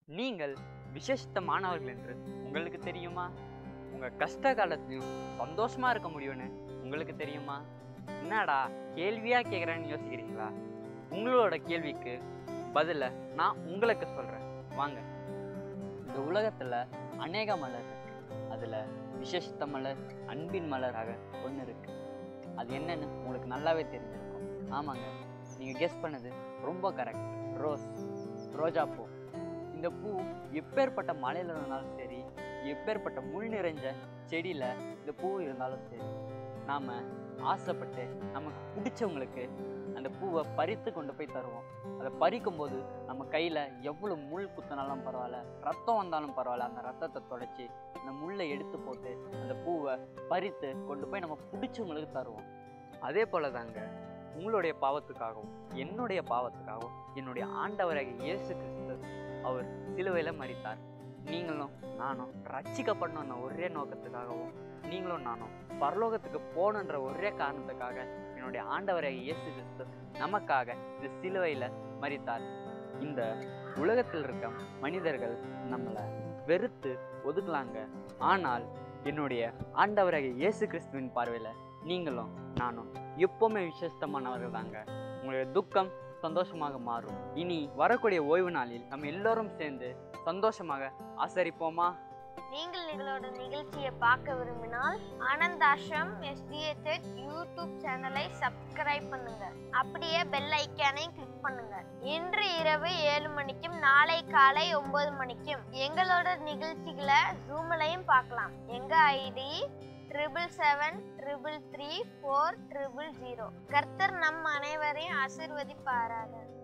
நீங்கள் விசேஷித்தமானவர்கள் என்று உங்களுக்கு தெரியுமா உங்க கஷ்ட காலத்திலும் சந்தோஷமா இருக்க முடியும்னு உங்களுக்கு தெரியுமா என்னடா கேள்வியா கேட்குறேன்னு யோசிக்கிறீங்களா உங்களோட கேள்விக்கு பதில நான் உங்களுக்கு சொல்றேன் வாங்க இந்த உலகத்துல அநேக மலர் இருக்கு அதுல விசேஷித்த மலர் அன்பின் மலராக ஒன்று இருக்கு அது என்னன்னு உங்களுக்கு நல்லாவே தெரிஞ்சிருக்கும் ஆமாங்க நீங்க கெஸ் பண்ணது ரொம்ப கரெக்ட் ரோஸ் ரோஜா பூ இந்த பூ எப்பேற்பட்ட மலையில இருந்தாலும் சரி எப்பேற்பட்ட முள் நிறைஞ்ச செடியில இந்த பூ இருந்தாலும் சரி நாம ஆசைப்பட்டு நமக்கு பிடிச்சவங்களுக்கு அந்த பூவை பறித்து கொண்டு போய் தருவோம் அதை பறிக்கும் போது நம்ம கையில எவ்வளவு முள் குத்தினாலும் பரவாயில்ல ரத்தம் வந்தாலும் பரவாயில்ல அந்த ரத்தத்தை தொடச்சி அந்த முள்ளை எடுத்து போட்டு அந்த பூவை பறித்து கொண்டு போய் நம்ம பிடிச்சவங்களுக்கு தருவோம் அதே போல தாங்க உங்களுடைய பாவத்துக்காகவும் என்னுடைய பாவத்துக்காகவும் என்னுடைய ஆண்டவராகிய இயேசு கிறிஸ்து அவர் சிலுவையில மரித்தார் நீங்களும் நானும் ரட்சிக்கப்படணும்ன ஒரே நோக்கத்துக்காகவும் நீங்களும் நானும் பரலோகத்துக்கு போகணுன்ற ஒரே காரணத்துக்காக என்னுடைய ஆண்டவராகிய இயேசு கிறிஸ்து நமக்காக இந்த சிலுவையில மரித்தார் இந்த உலகத்தில் இருக்க மனிதர்கள் நம்மளை வெறுத்து ஒதுக்கலாங்க ஆனால் என்னுடைய ஆண்டவராகிய இயேசு கிறிஸ்துவின் பார்வையில நீங்களும் நானும் எப்பவுமே விசேஷமானவர்கள் தாங்க உங்களுடைய துக்கம் சந்தோஷமாக மாறும் இனி வரக்கூடிய ஓய்வு நாளில் நம்ம எல்லோரும் சேர்ந்து சந்தோஷமாக ஆசரிப்போமா நீங்கள் எங்களோட நிகழ்ச்சியை பார்க்க விரும்பினால் ஆனந்தாஷம் எஸ்டிஏ டெட் யூடியூப் சேனலை சப்ஸ்கிரைப் பண்ணுங்க அப்படியே பெல் ஐக்கானையும் கிளிக் பண்ணுங்க இன்று இரவு ஏழு மணிக்கும் நாளை காலை ஒன்பது மணிக்கும் எங்களோட நிகழ்ச்சிகளை ஜூம்லையும் பார்க்கலாம் எங்க ID triple seven triple three four triple zero கர்த்தர் நம் அனைவரையும் ஆசிர்வதிப்பாராக